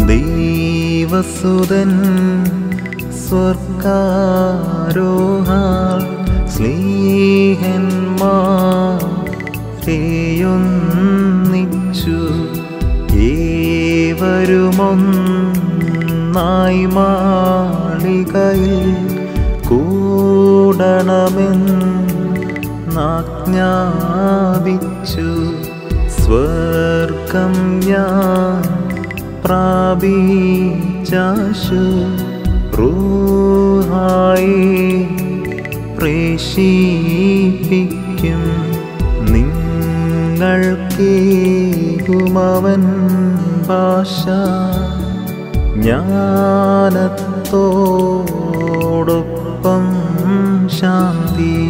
ദൈവസുതൻ സ്വർഗാരോഹ സ്ലീഹന്മാരെയൊന്നിച്ചു ഏവരുമൊന്നായി മാളികയിൽ കൂടണമെന്നാജ്ഞാപിച്ചു സ്വർഗം ഞാൻ പ്രാപിച്ചാശു റൂഹായി പ്രേഷിപ്പിക്കും നിങ്ങൾക്കേകുമവൻ ഭാഷ ജ്ഞാനത്തോടൊപ്പം ശാന്തി